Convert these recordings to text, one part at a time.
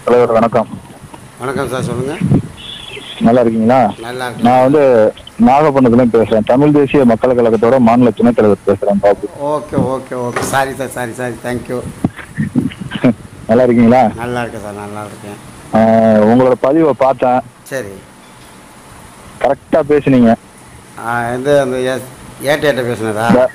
தலைவர் வணக்கம் வணக்கம் சார் சொல்லுங்கள் நல்லா இருக்கீங்களா நல்லா இருக்கு நான் வந்து நாகப்பட்டினத்துலேயும் பேசுறேன் தமிழ் தேசிய மக்கள் கழகத்தோட மாநில துணைத் தலைவர் பேசுறேன் Babu okay okay okay sorry sir sorry sorry thank you நல்லா இருக்கீங்களா நல்லா இருக்கேன் சார் நல்லா இருக்கேன் ஆஹ் உங்களோட பதிவை பார்த்தேன் சரி கரெக்டா பேசுனீங்க ஆ, எந்த அந்த ஏட்டேட்ட பேசுனதா இந்த-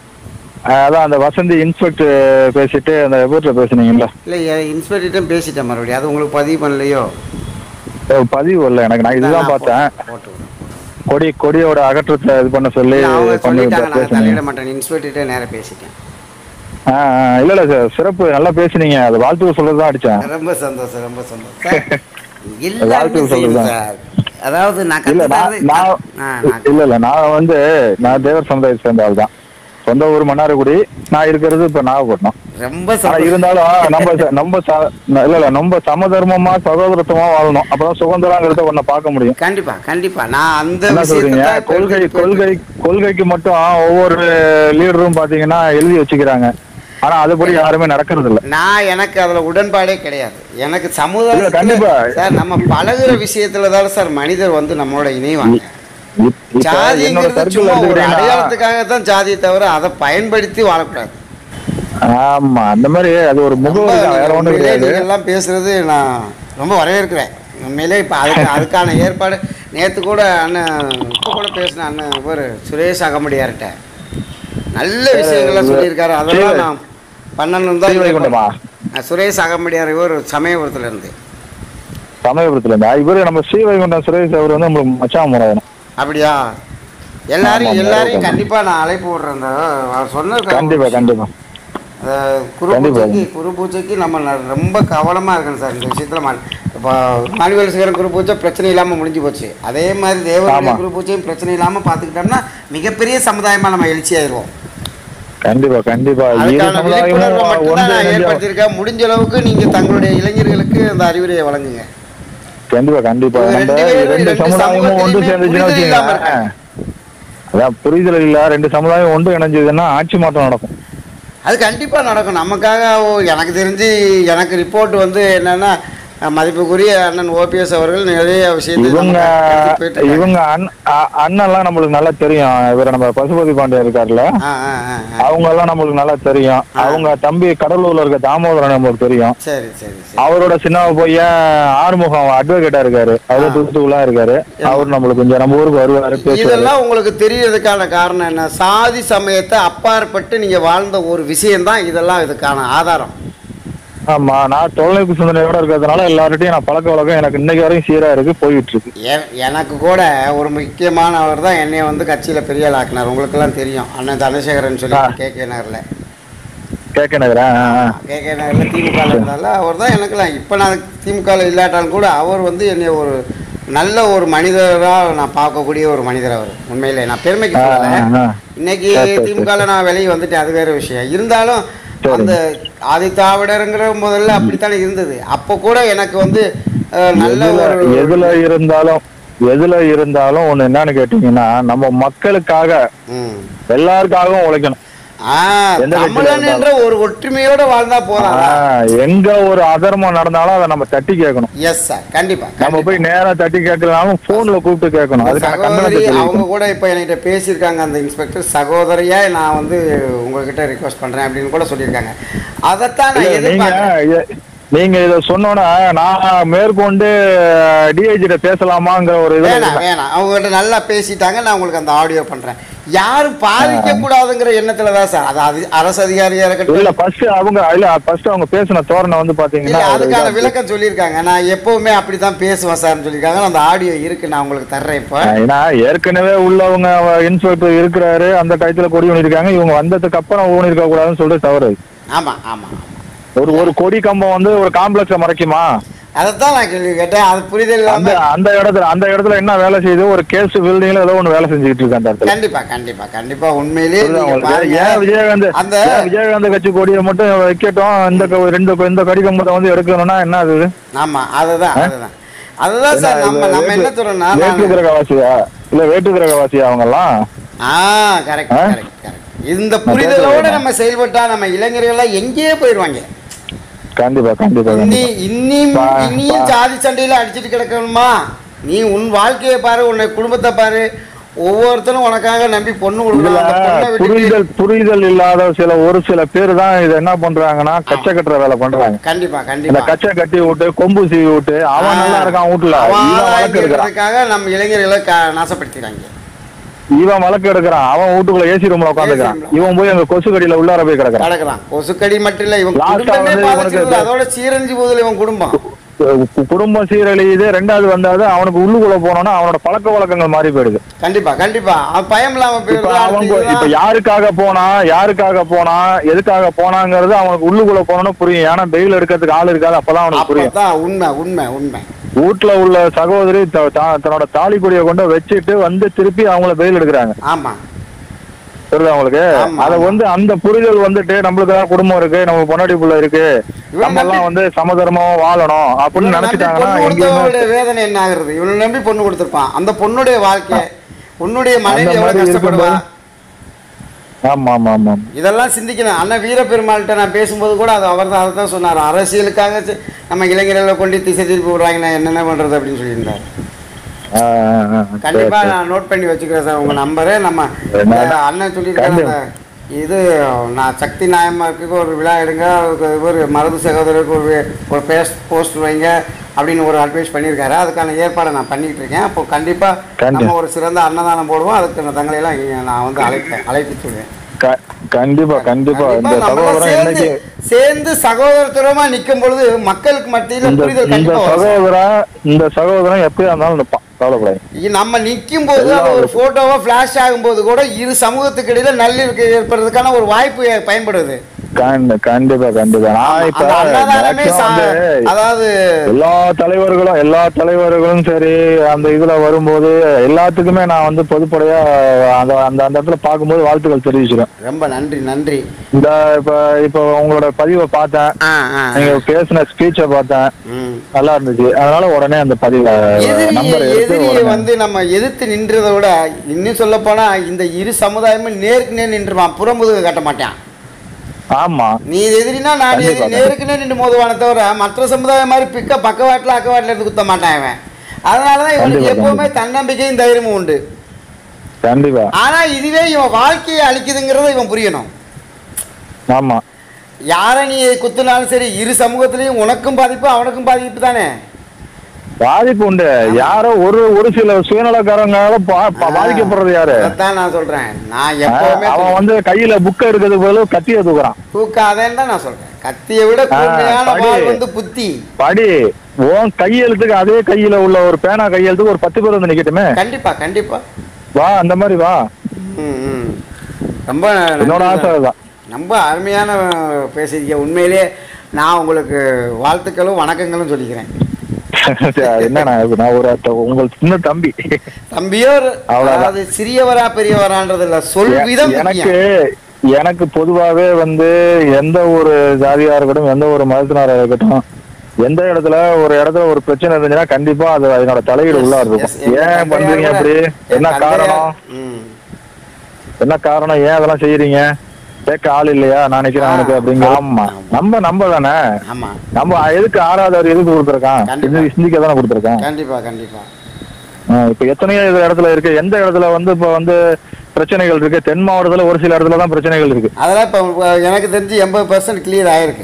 ஆஹ் அதான் அந்த வசந்தி இன்ஸ்பெக்டர் பேசிட்டு அந்த வீட்டில் பேசுனீங்கல்ல இல்லை இன்ஸ்பெக்டர்கிட்டும் பேசிட்டேன் மறுபடியும் அது உங்களுக்கு பதிவு பண்ணலையோ ஒரு பதிவு இல்லை எனக்கு நான் இதுதான் நான் பார்த்தேன் போட்டு விடுறேன். கொடி கொடியோட அகற்றத்தை இது பண்ண சொல்லி இல்ல, அவங்க பண்ணி சொல்லிட்டாங்க நான் பேசுனீங்க தலையிட மாட்டேன் இன்ஸ்பெக்டர்கிட்ட நேராக பேசிட்டேன் ஆ ஆ, இல்ல இல்ல சார் சிறப்பு நல்லா பேசுனீங்க அது வாழ்த்து சொல்றது தான் அடிச்சேன் ரொம்ப சந்தோஷம் ரொம்ப சந்தோஷம் சார் எல்லாருமே வாழ்த்துக்கள் செய்யணும் சொல்லுங்க. சார் அதாவது நான் இல்ல நான் கற்றுக்கிறது நான் ஆ நான் இல்ல இல்ல நான் வந்து நான் தேவர் சமுதாயத்தை சேர்ந்த ஆள் தான் சொந்த ஊர் மன்னார்குடி நான் இருக்கிறது இப்ப நாகப்பட்டினம் ரொம்ப ஆனா சந்தோஷம் இருந்தாலும் நம்ம ச- நம்ம ச- இல்ல இல்ல நம்ம சமதர்மமா சகோதரத்துவமா வாழணும் அப்பதான் சுதந்திரங்கிறத ஒன்ன பார்க்க முடியும் கண்டிப்பா கண்டிப்பா நான் அந்த என்ன சொல்றீங்க விஷயத்தை தான் இப்ப கொள்கை எடுத்துட்டு கொள்கை கொள்கைக்கு மட்டும் ஒவ்வொரு லீடரும் பாத்தீங்கன்னா எழுதி வச்சுக்கிறாங்க ஆனா அதுபடி யாருமே நடக்கிறது இல்ல நான் எனக்கு அதுல உடன்பாடே கிடையாது எனக்கு இல்ல, சமுதாயம் கண்டிப்பா. சார் நம்ம பழகுற விஷயத்துல தான் சார் மனிதர் வந்து நம்மளோட இணைவாங்க இப்- இப்ப என்னோட ஜாதிங்கிறது சர்க்கிள் சும்மா ஒரு எடுத்துக்கிட்டீங்கன்னா அடையாளத்துக்காக தான் ஜாதியை தவிர அதை பயன்படுத்தி வாழக்கூடாது ஆமா அந்த மாதிரி அது ஒரு ரொம்ப முகவரி தான் வேற ஒண்ணும் உண்மையிலே கிடையாது நீங்க எல்லாம் பேசுறது நான் ரொம்ப வரவேற்கிறேன் உண்மையிலே இப்போ அதுக்கு அதுக்கான ஏற்பாடு நேற்று கூட அண்ணன் இப்போ கூட பேசின அண்ணன் இவர் சுரேஷ் அகமடியார்கிட்ட நல்ல விஷயங்கள்லாம் சொல்லியிருக்காரு அதெல்லாம் நான் பண்ணணும் தான் ஸ்ரீவைகுண்டமா? நான் சுரேஷ் அகமடியார் இவர் சமயபுரத்துல இருந்து சமயபுரத்துல இருந்தா இவரு நம்ம ஸ்ரீவைகுண்டம் சுரேஷ் அவர் வந்து நம்மளுக்கு மச்சான் முறை அப்படியா எல்லாரையும் ஆமாம், எல்லாரையும் ஆமாம். கண்டிப்பா நான் அழைப்பு விடுறேன் இந்த அவர் சொன்ன கண்டிப்பா கண்டிப்பா குரு கண்டிப்பா. பூஜைக்கு குரு பூஜைக்கு நம்ம ந- ரொம்ப கவனமா இருக்கணும் சார் இந்த விஷயத்துல ம- இப்போ மாணிவேல் சேகரன் குரு பூஜை பிரச்சனை இல்லாம முடிஞ்சு போச்சு அதே மாதிரி தேவனுடைய ஆமா. குரு பூஜையும் பிரச்சனை இல்லாம பாத்துக்கிட்டோம்னா மிகப்பெரிய சமுதாயமா நம்ம எழுச்சி ஆயிடுவோம் கண்டிப்பா கண்டிப்பா இரு அதுக்கான விழிப்புணர்வை சமுதாயமும் மட்டும் ஒன்று தான் நான் இணைஞ்சு- ஏற்படுத்தியிருக்கேன் முடிஞ்ச அளவுக்கு நீங்க தங்களுடைய இளைஞர்களுக்கு அந்த அறிவுரையை வழங்குங்க கண்டிப்பா கண்டிப்பா இவங்க நம்ம ரெண்டு பேரும் ரெண்டு ரெண்டு சமுதாயமும் ஒன்று சமூகத்திலையுமே சேர்ந்துச்சுன்னா புரிதல் இல்லாம வச்சுக்கோங்க இருக்காங்க. அதான் புரிதல் இல்ல ரெண்டு சமுதாயம் ஒன்று இணைஞ்சதுன்னா ஆட்சி மாற்றம் நடக்கும் அது கண்டிப்பாக நடக்கும் நமக்காக ஓ, எனக்கு தெரிஞ்சு எனக்கு ரிப்போர்ட் வந்து என்னன்னா அஹ், மதிப்புக்குரிய அண்ணன் ஓபிஎஸ் அவர்கள் நிறைய விஷயத்தை இவங்க நமக்கு எடுத்துட்டு போயிட்டு இருக்காங்க. இவங்க அண்ண- அ- அண்ணன்லாம் நம்மளுக்கு நல்லா தெரியும் இவர் நம்ம பசுபதி பாண்டியன் இருக்காருல்ல ஆ ஆ ஆ ஆ. அவங்க எல்லாம் நம்மளுக்கு நல்லா தெரியும் அவங்க தம்பி கடலூர்ல இருக்க தாமோதரன் நம்மளுக்கு தெரியும் சரி சரி சரி அவரோட சின்ன பையன் ஆறுமுகம் அட்வொகேட்டா இருக்காரு அவரு தூத்துக்குலாம் இருக்காரு அவர் நம்மளுக்கு கொஞ்சம் நம்ம ஊருக்கு வருவாரு பேசுவாரு இதெல்லாம் உங்களுக்கு தெரியறதுக்கான காரணம் என்ன சாதி சமயத்தை அப்பாற்பட்டு நீங்க வாழ்ந்த ஒரு விஷயம்தான் இதெல்லாம் இதுக்கான ஆதாரம் ஆமா நான் தொலைநோக்கு சிந்தனையோட இருக்கிறதுனால எல்லார்கிட்டையும் நான் பழக்க வழக்கம் எனக்கு இன்னைக்கு வரையும் சீரா இருக்கு போயிட்டு இருக்கு எ- எனக்கு கூட ஒரு முக்கியமானவர் தான் என்னைய வந்து கட்சியில பெரிய ஆள் ஆக்கினார் உங்களுக்கெல்லாம் தெரியும் அண்ணன் தனசேகரன் சொல்லி ஆ. கே கே நகர்ல கேட்க நகரேன் கே கே நகரில் திமுக இருந்தால அவர் தான் எனக்குலாம் இப்போ நான் திமுக இல்லாட்டாலும் கூட அவர் வந்து என்னை ஒரு நல்ல ஒரு மனிதராக நான் பார்க்கக்கூடிய ஒரு மனிதர் அவர் உண்மையிலே நான் பெருமைக்கு சொல்லலை இன்னைக்கு சரி, சரி, திமுக நான் வெளியே வந்துட்டேன் அது வேற விஷயம் இருந்தாலும் சரி. அந்த ஆதித்தாவிடருங்கிற முதல்ல அப்படித்தானே இருந்தது அப்போ கூட எனக்கு வந்து அஹ், நல்ல எதுல ஒரு எதுல இருந்தாலும் எதுல இருந்தாலும் ஒண்ணு என்னன்னு கேட்டீங்கன்னா நம்ம மக்களுக்காக ம். எல்லாருக்காகவும் உழைக்கணும் ஆ, எந்த கட்சியில தமிழன் என்ற ஒரு ஒற்றுமையோட வாழ்ந்தா போதும் ஆஹ், எங்க ஒரு அதர்மம் நடந்தாலும் அதை நம்ம தட்டி கேட்கணும் எஸ் சார் கண்டிப்பா நம்ம கண்டிப்பா. போய் நேரா தட்டி கேட்கலாலும் போன்ல கூப்பிட்டு கேட்கணும் அதுக்கான சகோதரி கண்டனத்தை அவங்க தெரிவிக்கணும் கூட இப்போ என்கிட்ட பேசியிருக்காங்க அந்த இன்ஸ்பெக்டர் சகோதரியா நான் வந்து உங்ககிட்ட ரிக்வஸ்ட் பண்றேன் அப்படின்னு கூட சொல்லியிருக்காங்க அதைத்தான் நான் இல்ல, நீங்க எதிர்பார்க்கிறேன் எ- நீங்க இத சொன்னோன்னா நான் மேற்கொண்டு டிஐஜிட்ட பேசலாமாங்கிற ஒரு இது வேணாம் வேணாம் அவங்ககிட்ட நல்லா பேசிட்டாங்க நான் உங்களுக்கு அந்த ஆடியோ பண்றேன் யாரும் பாதிக்க கூடாதுங்கிற எண்ணத்துல தான் சார் அது அது அரசு அதிகாரியா இல்ல இருக்கட்டும் ஃபர்ஸ்ட் அவங்க இல்ல ஃபர்ஸ்ட் அவங்க பேசின தோரணை வந்து இல்ல பாத்தீங்கன்னா ஒரு அதுக்கான இதா- விளக்கம் சொல்லியிருக்காங்க நான் எப்பவுமே அப்படித்தான் பேசுவேன் சார்னு சொல்லியிருக்காங்க அந்த ஆடியோ இருக்கு நான் உங்களுக்கு தர்றேன் இப்போ ஏன்னா ஏற்கனவே உள்ளவங்க இன்ஸ்பெக்டர் இருக்கிறாரு அந்த டயத்துல கொடி ஊனிருக்காங்க இவங்க வந்ததுக்கு அப்புறம் ஊனிருக்க கூடாதுன்னு சொல்லிட்டு தவறு ஆமா ஆமா ஆமா ஒரு ஒரு கொடி கம்பம் வந்து ஒரு காம்ப்ளெக்ஸ மறைக்குமா அதைத்தான் நான் கேள்வி கேட்டேன் அது புரிதல் அந்த இல்லாம அந்த இடத்துல அந்த இடத்துல என்ன வேலை செய்யுது ஒரு கேஸ் பில்டிங்ல ஏதோ ஒண்ணு வேலை செஞ்சுக்கிட்டு இருக்கு அந்த இடத்துல கண்டிப்பா கண்டிப்பா கண்டிப்பா உண்மையிலேயே புரியுதா நீங்க உங்களுக்கு? பாருங்க ஏன் விஜயகாந்த் அந்த ஏன் விஜயகாந்த் கட்சி கொடியை மட்டும் வைக்கட்டும் இந்த க- ரெண்டு க- இந்த கடி கம்பத்தை வந்து எடுக்கணும்னா என்ன அது ஆமா அதுதான் அதுதான் அதுதான் சார் என்ன, நம்ம இல்ல, நம்ம என்ன வேற்று- சொல்றோம்னா வேற்று நான் கிரகவாசியா இல்ல வேற்று கிரகவாசியா அவங்க எல்லாம் ஆ கரெக்ட் ஆ? கரெக்ட் கரெக்ட் இந்த புரிதலோட நம்ம செயல்பட்டா நம்ம இளைஞர்கள் எல்லாம் எங்கேயே போயிடுவாங்க கண்டிப்பா கண்டிப்பா இன்னி கண்டிப்பா இன்னியும் பா- இன்னியும் பா- ஜாதி சண்டையில அடிச்சிட்டு கிடக்கணுமா நீ உன் வாழ்க்கையை பாரு உன்னை குடும்பத்தை பாரு ஒவ்வொருத்தரும் உனக்காக நம்பி பொண்ணு இதுல கொடுக்கலாம் அந்த பொண்ணை விட்டுட்டு புரிதல் புரிதல் இல்லாத சில ஒரு சில பேர் தான் இதை என்ன பண்றாங்கன்னா கச்சை கட்டுற வேலை பண்றாங்க கண்டிப்பா இந்த கண்டிப்பா கச்சை கட்டி விட்டு கொம்பு சீவி விட்டு அவன் நல்லா இருக்கான் வீட்டுல அவன் இவன் ஆளாக்கி வழக்கு எடுக்கிறான் எடுக்கிறதுக்காக நம்ம இளைஞர்களை க- நாசப்படுத்திக்கிறாங்க இவன் வழக்கு எடுக்கிறான் அவன் வீட்டுக்குள்ள ஏசி ரூம்ல உட்காந்துக்கிறான் AC room ல. இவன் போய் அங்க கொசு கடியில உள்ளார போய் கிடக்குறான் கிடக்குறான் கொசுக்கடி மட்டும் இல்ல இவன் Last ஆ குடும்பமே வந்து பாதிச்சிருது இவனுக்கு அதோட சீரழிஞ்சு போகுதுல இவன் குடும்பம் கு- குடும்பம் சீரழியுது ரெண்டாவது வந்தாது அவனுக்கு உள்ளுக்குள்ள போனோம்னா அவனோட பழக்க வழக்கங்கள் மாறி போயிடுது கண்டிப்பா கண்டிப்பா அவன் பயம் இல்லாம இப்ப போயிடுது அவன் அடுத்து போ- இப்ப இதுதான். யாருக்காக போனா யாருக்காக போனா எதுக்காக போனாங்கிறது அவனுக்கு உள்ளுக்குள்ள போனோம்னு புரியும் ஏன்னா பெயில் எடுக்கிறதுக்கு ஆள் இருக்காது அப்பதான் அவனுக்கு புரியும் அப்பதான் உண்மை உண்மை உண்மை வீட்டுல உள்ள சகோதரி த- தா- தன்னோட தாலி கொடியை கொண்டு வச்சுட்டு வந்து திருப்பி அவங்கள பெயில் எடுக்கிறாங்க ஆமா புரியுதா உங்களுக்கு ஆமா, அத ஆமா. வந்து அந்த புரிதல் வந்துட்டு நம்மளுக்கு தான் குடும்பம் இருக்கு நம்ம பொன்னாடி புள்ள இருக்கு இவன் நம்ம எல்லாம் நம்பி- வந்து சமதர்மமா வாழணும் அப்படின்னு இவனை நம்பி நினைச்சிட்டாங்கன்னா பொண்ணு எங்கேயுமே கொடுத்தவனுடைய வேதனை என்ன ஆகுறது இவனை நம்பி பொண்ணு கொடுத்திருப்பான் அந்த பொண்ணுடைய வாழ்க்கை உன்னுடைய மனைவி அந்த எவ்வளவு மாதிரி கஷ்டப்படுவா ஆமா ஆமா ஆமா ஆமா. இதெல்லாம் சிந்திக்கணும் அண்ணன் வீரபெருமாள்கிட்ட நான் பேசும்போது கூட அது அவர் தான் அதை தான் சொன்னார் அரசியலுக்காக சி- நம்ம இளைஞர்களை கொண்டு திசை திருப்பி விடுறாங்க நான் என்னென்ன பண்றது அப்படின்னு சொல்லியிருந்தார் ஆ, ஆ, ஆ. சரி, கண்டிப்பா சரி. நான் நோட் பண்ணி வச்சுக்கிறேன் சார் உங்க நம்பரு நம்ம என்ன? இந்த அண்ணன் சொல்லியிருக்காரு கண்டிப்பா. அந்த இது நான் சக்தி நாயம்மாருக்கு ஒரு விழா எடுங்க அதுக்கு ஒரு மருது சகோதரருக்கு ஒரு ஒரு பேஸ் போஸ்ட் வைங்க அப்படின்னு ஒரு அட்வைஸ் பண்ணியிருக்காரு அதுக்கான ஏற்பாடை நான் பண்ணிட்டு இருக்கேன் அப்போ கண்டிப்பா கண்டி- நம்ம ஒரு சிறந்த அன்னதானம் போடுவோம் அதுக்கு நான் தங்களையெல்லாம் இங்க நான் வந்து அழைப்பேன் அழைத்து சொல்லுவேன் க- கண்டிப்பா கண்டிப்பா இந்த கண்டிப்பா நம்மளாம் சகோதரன் சேர்ந்து என்னைக்கு சேர்ந்து சகோதரத்துவமா நிற்கும் பொழுது மக்களுக்கு மத்தியில இந்த புரிதல் இந்த கண்டிப்பா வரும் சார். சகோதரன் இந்த சகோதரன் எப்படியா இருந்தாலும் நிப்பான் கவலைப்படாது இ- நம்ம நிற்கும் போது எல்லாம் அது ஒரு ஒரு- போட்டோவா ஃபிளாஷ் ஆகும்போது கூட இரு சமூகத்துக்கு இடையில நல்லிணக்கு ஏற்படுறதுக்கான ஒரு வாய்ப்பு ஏ- பயன்படுது கண்டி- கண்டிப்பா கண்டிப்பா நான் இப்ப அந்த அன்னதானமே maximum சா- வந்து அதாவது எல்லா தலைவர்களும் எல்லா தலைவர்களும் சரி அந்த இதுல வரும்போது எல்லாத்துக்குமே நான் வந்து பொதுப்படையா அந்த அந்த அந்த இடத்துல பார்க்கும்போது வாழ்த்துக்கள் தெரிவிச்சிடும் ரொம்ப நன்றி நன்றி இந்த இப்ப இப்ப உங்களோட பதிவை பார்த்தேன் ஆ, ஆ, ஆ. நீங்க பேசின ஸ்பீச்சை பார்த்தேன் ம். நல்லா இருந்துச்சு அதனால உடனே அந்த பதிவை எதிரியை நம்பர் எடுத்து எதிரியை உடனே வந்து நம்ம எதிர்த்து நின்றதை விட இன்னும் சொல்ல போனா இந்த இரு சமுதாயமும் நேருக்கு நேர் நின்றுவான் புறமுதுகு கட்ட மாட்டான் ஆமா நீ எதிரினா நான் கண்டிப்பா, எதிரி நேருக்கு நேர் நின்று மோதுவானே தவிர மற்ற சமுதாயம் மாதிரி பிக்க பக்கவாட்டில் அக்கவாட்டில் இருந்து குத்த மாட்டான் இவன் அதனால தான் இவனுக்கு கண்டிப்பா, எப்பவுமே தன்னம்பிக்கையும் தைரியமும் உண்டு கண்டிப்பா ஆனா இதுவே இவன் வாழ்க்கையை அழிக்குதுங்கிறத இவன் புரியணும் ஆமா யாரை நீ குத்துனாலும் சரி இரு சமூகத்திலையும் உனக்கும் பாதிப்பு அவனுக்கும் பாதிப்பு தானே பாதிப்பு உண்டு யாரோ ஒரு ஒரு சில சுயநலக்காரங்களால பா- பா- பாதிக்கப்படுறது யாரு அதான் நான் சொல்றேன் நான் ஆ, எப்பவுமே அவன் வந்து கையில புக்க எடுக்கிறதுக்கு பதிலா கத்திய தூக்குறான் தூக்காதேன்னு தான் நான் சொல்றேன் கத்தியை விட ஆ, கூர்மையான படி. வாள் வந்து புத்தி படி உன் கையெழுத்துக்கு அதே கையில உள்ள ஒரு பேனா கையெழுத்துக்கு ஒரு பத்து பேர் வந்து நிக்கட்டுமே கண்டிப்பா கண்டிப்பா வா அந்த மாதிரி வா ம், ம். ரொம்ப என்னோட நன்றி ஆசை சார். அதுதான் ரொம்ப அருமையான பேசியிருக்கீங்க உண்மையிலே நான் உங்களுக்கு வாழ்த்துக்களும் வணக்கங்களும் சொல்லிக்கிறேன் சரி, அது என்ன நான் இப்ப நான் ஒரு அத்த- உங்கள் சின்ன தம்பி தம்பியோ அவ்வளவுதான். அதாவது சிறியவரா பெரியவரான்றது இல்ல சொல் விதம் எனக்கு முக்கியம். எனக்கு பொதுவாகவே வந்து எந்த ஒரு ஜாதியா இருக்கட்டும் எந்த ஒரு மதத்தினரா இருக்கட்டும் எந்த இடத்துல ஒரு இடத்துல ஒரு பிரச்சனை இருந்துச்சுன்னா கண்டிப்பா அது அதனோட தலையீடு உள்ள Yes, இருக்கும் எங்க ஏன் தந்தையார் பண்றீங்க கூட- அப்படி என் என்ன தந்தையார், காரணம் ம். என்ன காரணம் ஏன் அதெல்லாம் செய்யறீங்க கேட்க ஆள் இல்லையா நான் நிக்கிறேன் ஆ, அவனுக்கு அப்படிங்கிற ஆமா நம்ம நம்ம தானே ஆமா நம்ம எதுக்கு ஆறாதவர் எதுக்கு கொடுத்துருக்கான் கண்டிப்பா. சிந்திக்க தானே கொடுத்துருக்கான் கண்டிப்பா கண்டிப்பா இப்ப எத்தனையோ இது இடத்துல இருக்கு எந்த இடத்துல வந்து இப்ப வந்து பிரச்சனைகள் இருக்கு தென் மாவட்டத்துல ஒரு சில இடத்துல தான் பிரச்சனைகள் இருக்கு அதெல்லாம் இப்போ எனக்கு தெரிஞ்சு எண்பது பர்சன்ட் கிளியர் ஆயிருக்கு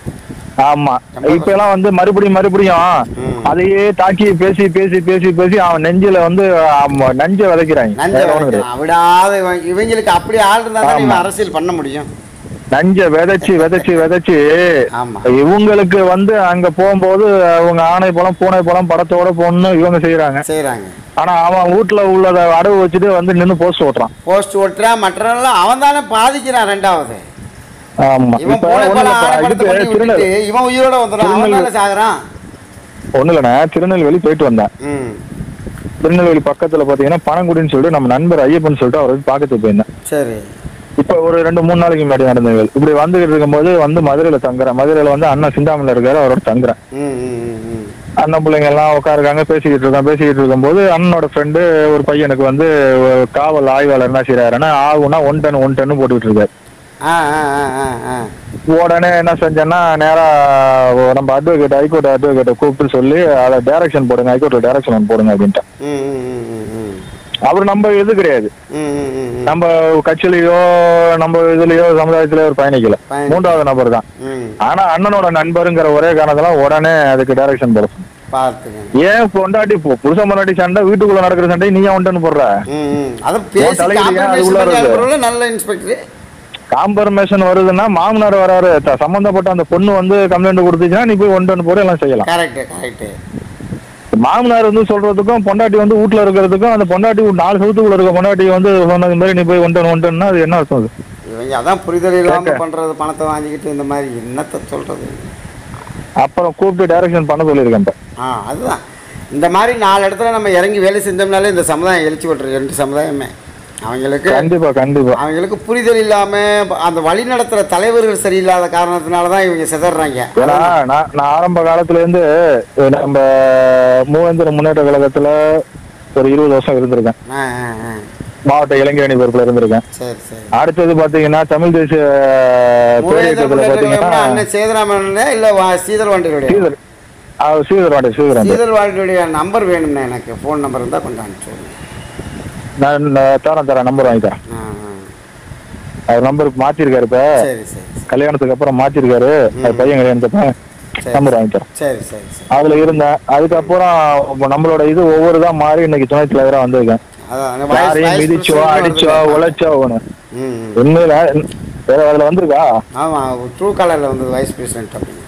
ஆமா இப்ப எல்லாம் வந்து மறுபடியும் மறுபடியும் ம். அதையே தாக்கி பேசி பேசி பேசி பேசி அவன் நெஞ்சில வந்து ஆமா, நஞ்ச விதைக்கிறாங்க நஞ்ச வேற ஒண்ணும் கிடையாது. வளர்க்கலாம். விடாத இவன் இவங்களுக்கு அப்படி ஆள் இருந்தா தான் ஆமா. இவன் அரசியல் பண்ண முடியும் நஞ்ச விதைச்சு விதைச்சு விதைச்சு ஆமா இவங்களுக்கு வந்து அங்க போகும்போது அவங்க ஆணை பழம் பூனை பழம் படத்தோட போகணும்னு இவங்க செய்யறாங்க செய்றாங்க ஆனா அவன் வீட்டுல உள்ளத அடவு வச்சுட்டு வந்து நின்னு போஸ்ட் ஓட்டுறான் போஸ்ட் ஓட்டுறான் மற்றவெல்லாம் அவன் தானே பாதிக்கிறான் ரெண்டாவது ஆமா இவன் இப்ப பூனை ஒண்ணும் போல இல்லப்பா, ஆடப்படத்தை இதுக்கு பண்ணி திருநெல் விட்டுட்டு இவன் உயிரோட வந்துடுறான் அவன் தானே சாகுறான் ஒண்ணு இல்லைண்ணே திருநெல்வேலி போயிட்டு வந்தேன் ம் திருநெல்வேலி பக்கத்துல பாத்தீங்கன்னா பனங்குடின்னு சொல்லிட்டு நம்ம நண்பர் ஐயப்பன் சொல்லிட்டு அவரை பார்க்கறது போயிருந்தேன் சரி இப்ப ஒரு ரெண்டு மூணு நாளைக்கு முன்னாடி நடந்தது இப்படி வந்துகிட்டு இருக்கும்போது வந்து மதுரையில தங்குறேன் மதுரையில வந்து அண்ணன் சிந்தாமணில இருக்காரு அவரோட தங்குறேன் ம் ம் ம், ம் அண்ணன் பிள்ளைங்க எல்லாம் உட்காருக்காங்க பேசிக்கிட்டு இருக்கோம் பேசிக்கிட்டு இருக்கும்போது அண்ணனோட ஃப்ரெண்டு ஒரு பையனுக்கு வந்து காவல் ஆய்வாளர் என்ன செய்யறாருன்னா ஆகுனா ஒன் டன் ஒன் டன் போட்டுக்கிட்டு இருக்காரு ஆ ஆ ஆ ஆ ஆ உடனே என்ன செஞ்சேன்னா நேரா நம்ம அட்வொகேட் ஹைகோர்ட் அட்வொகேட்டை கூப்பிட்டு சொல்லி அதை டைரக்ஷன் போடுங்க ஹைகோர்ட் டைரக்ஷன் ஒன்று போடுங்க அப்படின்ட்டேன் ம் ம் ம் ம் ம் அவர் நம்ம இது கிடையாது ம் ம் ம் ம் நம்ம கட்சியிலயோ நம்ம இதுலயோ சமுதாயத்திலயோ ஒரு பயணிக்கல பயணி- மூன்றாவது நபர் தான் ம் ஆனா அண்ணனோட நண்பருங்கிற ஒரே காரணத்துல உடனே அதுக்கு டைரக்ஷன் போட சொன்னேன். பார்த்துக்கங்க ஏன் பொண்டாட்டி பு- புருஷன் பொண்டாட்டி சண்டை வீட்டுக்குள்ள நடக்கிற சண்டை நீ ஏன் ஒன்றுன்னு போடுற ம் ம் அதை பேசி தலையில ஏன் அது காம்ப்ரமைஸ் உள்ள பண்ணி வருது? அனுப்புறவங்கள நல்ல இன்ஸ்பெக்டர் காம்பர்மேஷன் வருதுன்னா மாமனார் வராரு த- சம்பந்தப்பட்ட அந்த பொண்ணு வந்து கம்ப்ளைண்ட் கொடுத்துச்சுன்னா நீ போய் ஒன்று போட எல்லாம் செய்யலாம் கரெக்டு கரெக்டு மாமனார் வந்து சொல்றதுக்கும் பொண்டாட்டி வந்து வீட்டுல இருக்கிறதுக்கும் அந்த பொண்டாட்டி ஒரு நாலு சவுத்துக்குள்ள இருக்க பொண்டாட்டி வந்து சொன்னது மாதிரி நீ போய் ஒன்று ஒன்றுன்னா அது என்ன அர்த்தம் அது இவங்க அதான் புரிதல் இல்லாமல் கேக்க. பண்ணுறது பணத்தை வாங்கிக்கிட்டு இந்த மாதிரி என்னத்தை சொல்கிறது அப்புறம் கூப்பிட்டு டைரக்ஷன் பண்ண சொல்லியிருக்கேன் இப்ப. ஆ அதுதான் இந்த மாதிரி நாலு இடத்துல நம்ம இறங்கி வேலை செஞ்சோம்னாலே இந்த சமுதாயம் எழுச்சி விட்டுருக்கு ரெண்டு சமுதாயமே அவங்களுக்கு கண்டிப்பா கண்டிப்பா அவங்களுக்கு புரிதல் இல்லாமல் அந்த வழி நடத்துகிற தலைவர்கள் சரியில்லாத காரணத்தினால தான் இவங்க சிதறாங்க ஏன்னா நான் நான் ஆரம்ப காலத்துல இருந்து நம்ம மூவேந்தர் முன்னேற்ற கழகத்துல ஒரு இருபது வருஷம் இருந்திருக்கேன் ஆ ஆ ஆ மாவட்ட இளைஞரணி பொறுப்புல இருந்திருக்கேன் சரி சரி அடுத்தது பாத்தீங்கன்னா தமிழ் தேசிய மூவேந்தர் பேரியக்கத்துல முன்னேற்ற பாத்தீங்கன்னா கழகம்னா அண்ணன் சேதுராமன் இல்லை வா சீதர் வாண்டியுடைய ஸ்ரீதர் ஆ, ஸ்ரீதர் வாண்டி ஸ்ரீதர் வாண்டி சீதர் வாண்டியுடைய நம்பர் வேணும்ண்ணே எனக்கு ஃபோன் நம்பர் இருந்தால் கொஞ்சம் அனுப்பிச்சு விடுங்க. நான் நான் தரேன் தரேன் நம்பர் வாங்கி தரேன் ஆ ஆ அவர் நம்பர் மாத்திருக்காரு இப்ப சரி சரி சரி கல்யாணத்துக்கு அப்புறம் மாத்திருக்காரு அவர் பையன் கல்யாணத்துக்கு சரி. நம்பர் வாங்கி தரேன் சரி சரி சரி அதுல இருந்தேன் அதுக்கப்புறம் இப்ப நம்மளோட இது ஒவ்வொரு தான் மாறி இன்னைக்கு துணை தலைவரா வந்திருக்கேன் அதான் அந்த வயசு- யாரையும் வயசு மிதிச்சோ பிரச்சனை அடிச்சோ வருது. உழைச்சோ ஒண்ணு ம் ம். உண்மையில வேற அதுல வந்திருக்கா ஆமாம் ட்ரூ காலரில் வந்தது வைஸ் பிரசிடென்ட் அப்படின்னு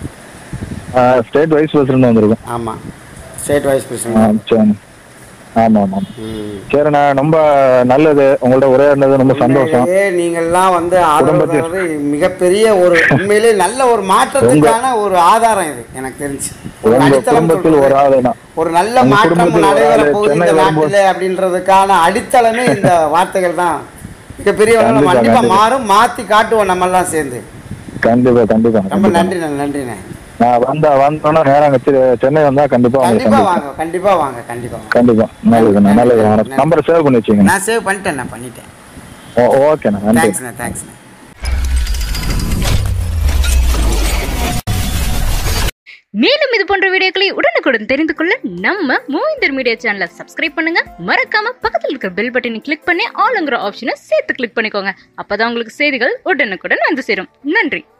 ஸ்டேட் வைஸ் பிரசிடன்ட் வந்திருக்கேன் ஆமாம் ஸ்டேட் வைஸ் ஆ, பிரசிடென்ட் சரி ஆமா ஆமா ம் சரிண்ணா ரொம்ப நல்லது உங்கள்ட்ட உரையாடினது ரொம்ப சந்தோஷம் உண்மையிலேயே நீங்கள்லாம் வந்து ஆதரவு குடும்பத்தில் தர்றது மிகப்பெரிய ஒரு உண்மையிலே நல்ல ஒரு மாற்றத்துக்கான ஒரு ஆதாரம் இது எனக்கு தெரிஞ்சு ஒரு உங்க அடித்தளம் குடும்பத்தில் சொல்றது. ஒரு ஆளுனா ஒரு நல்ல உங்க மாற்றம் குடும்பத்தில் ஒரு நடைபெற ஆளு போகுது இந்த சென்னை வரும்போது- நாட்டில் அப்படின்றதுக்கான அடித்தளமே இந்த வார்த்தைகள் தான் மிகப்பெரிய அளவுல கண்டிப்பா, கண்டிப்பா கண்டிப்பா. மாறும் மாத்தி காட்டுவோம் நம்ம எல்லாம் சேர்ந்து கண்டிப்பா கண்டிப்பா ரொம்ப கண்டிப்பா. நன்றிண்ணே நன்றிண்ணே நான் வந்தா வந்தோன்னா நேரம் அங்க செ- சென்னை வந்தா கண்டிப்பா உங்களுக்கு கண்டிப்பா சந்திப்பேன். வாங்க கண்டிப்பா வாங்க கண்டிப்பா வாங்க கண்டிப்பா நல்லதுண்ணா நல்லதுண்ணா நன்றி. நம்பரை சேவ் பண்ணி வச்சுக்கங்க நான் சேவ் பண்ணிட்டேன் நான் பண்ணிட்டேன் ஓ- ஓகேண்ணா நன்றி தேங்க்ஸ்ண்ணே தேங்க்ஸ்ண்ணே மேலும் இது போன்ற வீடியோக்களை உடனுக்குடன் தெரிந்து கொள்ள நம்ம மூவிந்தர் மீடியா சேனலை சப்ஸ்கிரைப் பண்ணுங்க மறக்காம பக்கத்தில் இருக்கிற பெல் பட்டனை கிளிக் பண்ணி ஆளுங்கிற ஆப்ஷனை சேர்த்து கிளிக் பண்ணிக்கோங்க அப்பதான் உங்களுக்கு செய்திகள் உடனுக்குடன் வந்து சேரும் நன்றி